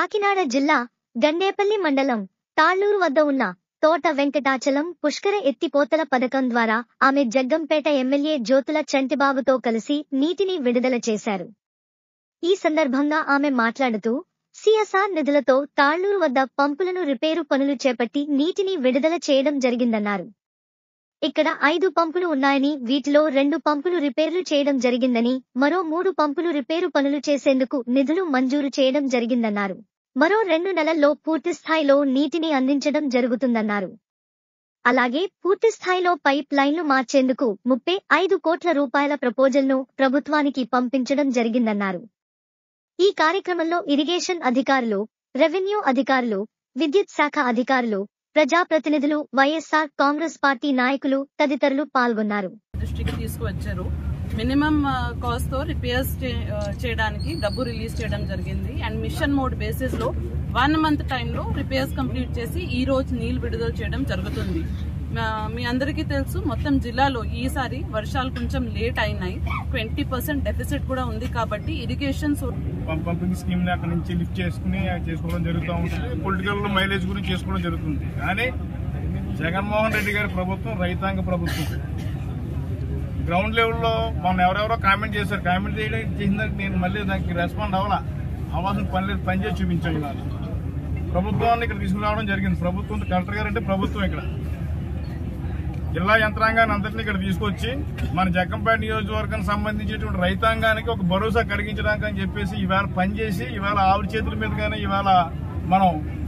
కాకినాడ జిల్లా గండేపల్లి మండలం తాళ్లూరు వద్ద ఉన్న తోట వెంకటాచలం పుష్కర ఎత్తిపోతల పథకం ద్వారా ఆమె జగ్గంపేట ఎమ్మెల్యే జ్యోతుల చంటిబాబుతో కలిసి నీటిని విడుదల చేశారు ఈ సందర్భంగా ఆమె మాట్లాడుతూ సిఎస్ఆర్ నిధులతో తాళ్లూరు వద్ద పంపులను రిపేరు పనులు చేపట్టి నీటిని విడుదల చేయడం జరిగిందన్నారు ఇక్కడ ఐదు పంపులు ఉన్నాయని వీటిలో రెండు పంపులు రిపేర్లు చేయడం జరిగిందని మరో మూడు పంపులు రిపేరు పనులు చేసేందుకు నిధులు మంజూరు చేయడం జరిగిందన్నారు మరో రెండు నెలల్లో పూర్తి స్థాయిలో నీటిని అందించడం జరుగుతుందన్నారు అలాగే పూర్తి స్థాయిలో పైప్ లైన్లు మార్చేందుకు ముప్పై ఐదు కోట్ల రూపాయల ప్రపోజల్ను ప్రభుత్వానికి పంపించడం జరిగిందన్నారు ఈ కార్యక్రమంలో ఇరిగేషన్ అధికారులు రెవెన్యూ అధికారులు విద్యుత్ శాఖ అధికారులు ప్రజాప్రతినిధులు వైఎస్ఆర్ కాంగ్రెస్ పార్టీ నాయకులు తదితరులు పాల్గొన్నారు దృష్టికి తీసుకువచ్చారు మినిమం కాస్ట్ తో రిపేర్స్ చేయడానికి డబ్బు రిలీజ్ చేయడం జరిగింది అండ్ మిషన్ మోడ్ బేసిస్ లో వన్ మంత్ టైంలో రిపేర్స్ కంప్లీట్ చేసి ఈ రోజు నీళ్లు విడుదల చేయడం జరుగుతుంది మా- మీ అందరికీ తెలుసు మొత్తం జిల్లాలో ఈసారి వర్షాలు కొంచెం లేట్ అయినాయి ట్వంటీ పర్సెంట్ డెఫిసిట్ కూడా ఉంది కాబట్టి ఇరిగేషన్ పంప్ పంపింగ్ స్కీమ్ ని అక్కడ నుంచి లిఫ్ట్ చేసుకుని అది చేసుకోవడం జరుగుతూ ఉంటుంది పొలిటికల్ మైలేజ్ గురించి చేసుకోవడం జరుగుతుంది కానీ జగన్మోహన్ రెడ్డి గారి ప్రభుత్వం రైతాంగ ప్రభుత్వం గ్రౌండ్ లెవెల్లో మొన్న ఎవరెవరో కామెంట్ చేశారు కామెంట్ చేయడం చేసిన దానికి నేను మళ్ళీ దానికి రెస్పాండ్ అవ్వాలా అవ్వాల్సిన పని లేదు పని చేసి చూపించాం ఇవాళ ప్రభుత్వాన్ని ఇక్కడ తీసుకురావడం జరిగింది ప్రభుత్వం కలెక్టర్ గారు అంటే ప్రభుత్వం ఇక్కడ జిల్లా యంత్రాంగాన్ని అందరినీ ఇక్కడ తీసుకొచ్చి మన జగ్గంపేట నియోజకవర్గానికి సంబంధించినటువంటి రైతాంగానికి ఒక భరోసా కలిగించడానికి అని చెప్పేసి ఇవాళ పనిచేసి ఇవాళ ఆవిడ చేతుల మీద కానీ ఇవాళ మనం